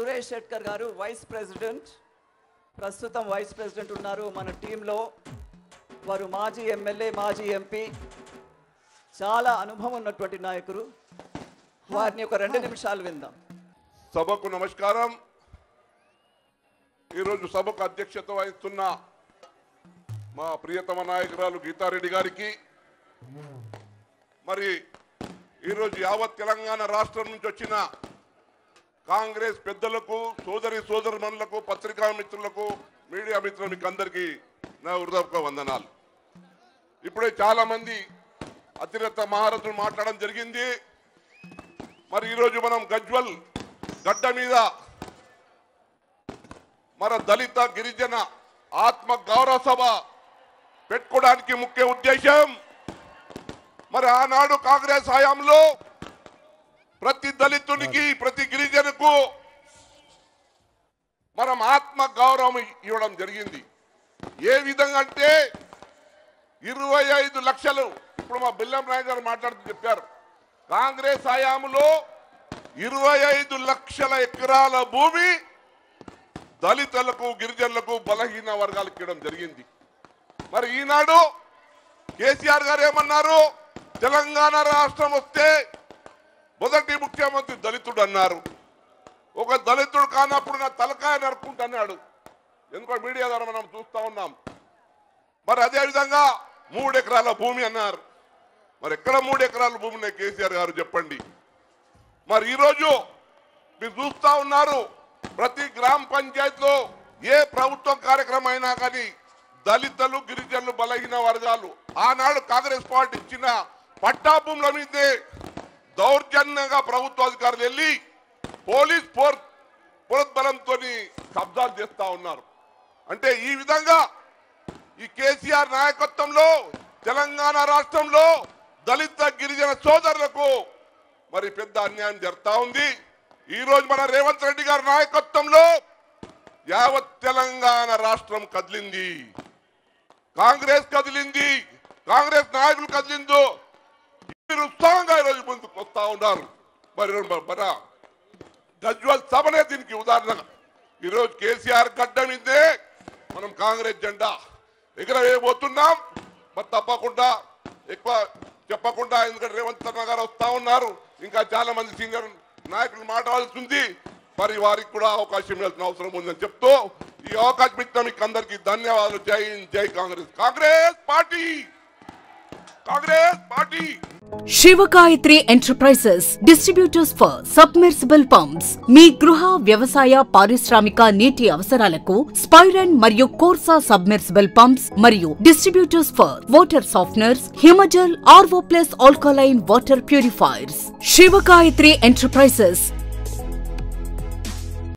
సురేష్ శెట్కర్ గారు vice president ప్రస్తుతం vice president ఉన్నారు మన టీంలో వారు మాజీ ఎమ్మెల్యే మాజీ ఎంపీ చాలా అనుభవం ఉన్నటువంటి నాయకులు వారిని ఒక రెండు నిమిషాలు విందాం సభకు నమస్కారం ఈరోజు సభకు అధ్యక్షత వహిస్తున్న మా ప్రియతమ నాయకురాలు గీతారెడ్డి గారికి మరి ఈరోజు యావత్ తెలంగాణ రాష్ట్రం నుంచి వచ్చిన కాంగ్రెస్ పెద్దలకు సోదరి సోదరుమణులకు పత్రికా మిత్రులకు మీడియా మిత్రులకు అందరికీ నా హృదయపూర్వక వందనాలు ఇప్పుడే చాలా మంది అతిరథ మహారథులు మాట్లాడడం జరిగింది మరి ఈరోజు మనం గజ్వల్ గడ్డ మీద మన దళిత గిరిజన ఆత్మ గౌరవ సభ పెట్టుకోవడానికి ముఖ్య ఉద్దేశం మరి ఆనాడు కాంగ్రెస్ హయాంలో ప్రతి దళితునికి ప్రతి గిరిజనకు మనం ఆత్మ గౌరవం ఇవ్వడం జరిగింది ఏ విధంగా అంటే ఇరవై ఐదు లక్షలు ఇప్పుడు మా బిల్లం నాయక్ గారు మాట్లాడుతూ చెప్పారు కాంగ్రెస్ హయాంలో ఇరవై ఐదు లక్షల ఎకరాల భూమి దళితులకు గిరిజనులకు బలహీన వర్గాలకు ఇవ్వడం జరిగింది మరి ఈనాడు కేసీఆర్ గారు ఏమన్నారు తెలంగాణ రాష్ట్రం వస్తే మొదటి ముఖ్యమంత్రి దళితుడు అన్నారు ఒక దళితుడు కానప్పుడు నా తలకాయ నరుక్కుంటున్నాడు ఎందుకో మీడియా ద్వారా మనం చూస్తా ఉన్నాం మరి అదే విధంగా మూడు ఎకరాల భూమి అన్నారు మరి ఎక్కడ మూడు ఎకరాల భూమి ఉన్నాయి కేసీఆర్ గారు చెప్పండి మరి ఈరోజు మీరు చూస్తా ఉన్నారు ప్రతి గ్రామ పంచాయతీలో ఏ ప్రభుత్వ కార్యక్రమం అయినా కానీ దళితులు గిరిజనులు బలహీన వర్గాలు ఆనాడు కాంగ్రెస్ పార్టీ ఇచ్చిన పట్టా భూముల మీదే దౌర్జన్యంగా ప్రభుత్వ అధికారులు వెళ్ళి పోలీస్ ఫోర్ పురద్బలంతో కబ్జాలు చేస్తా ఉన్నారు అంటే ఈ విధంగా ఈ కేసీఆర్ నాయకత్వంలో తెలంగాణ రాష్ట్రంలో దళిత గిరిజన సోదరులకు మరి పెద్ద అన్యాయం జరుగుతా ఉంది ఈ రోజు మన రేవంత్ రెడ్డి గారి నాయకత్వంలో యావత్ తెలంగాణ రాష్ట్రం కదిలింది కాంగ్రెస్ కదిలింది కాంగ్రెస్ నాయకులు కదిలిందో మీరు ఉత్సాహంగా ఈరోజు ముందుకు వస్తా ఉన్నారు మరి మన గజ్వల్ సభనే దీనికి ఉదాహరణగా ఈరోజు కేసీఆర్ గడ్డ మీదే మనం కాంగ్రెస్ జెండా ఎగరవేయబోతున్నాం మరి తప్పకుండా ఎక్కువ చెప్పకుండా ఎందుకంటే రేవంత్ అన్న గారు వస్తా ఉన్నారు ఇంకా చాలా మంది సీనియర్ నాయకులు మాట్లాడాల్సి ఉంది మరి వారికి కూడా అవకాశం ఇవ్వాల్సిన అవసరం ఉందని చెప్తూ ఈ అవకాశం ఇచ్చిన మీకు అందరికీ ధన్యవాదాలు Jai Hind, Jai Congress Congress party Congress party Sivagayatri enterprises distributors for submersible pumps మీ గృహ వ్యవసాయ పారిశ్రామిక నీటి అవసరాలకు స్పైరన్ మరియు కోర్సా సబ్మెర్సిబుల్ పంప్స్ మరియు distributors for water softeners Himajal RO plus alkaline water purifiers Sivagayatri enterprises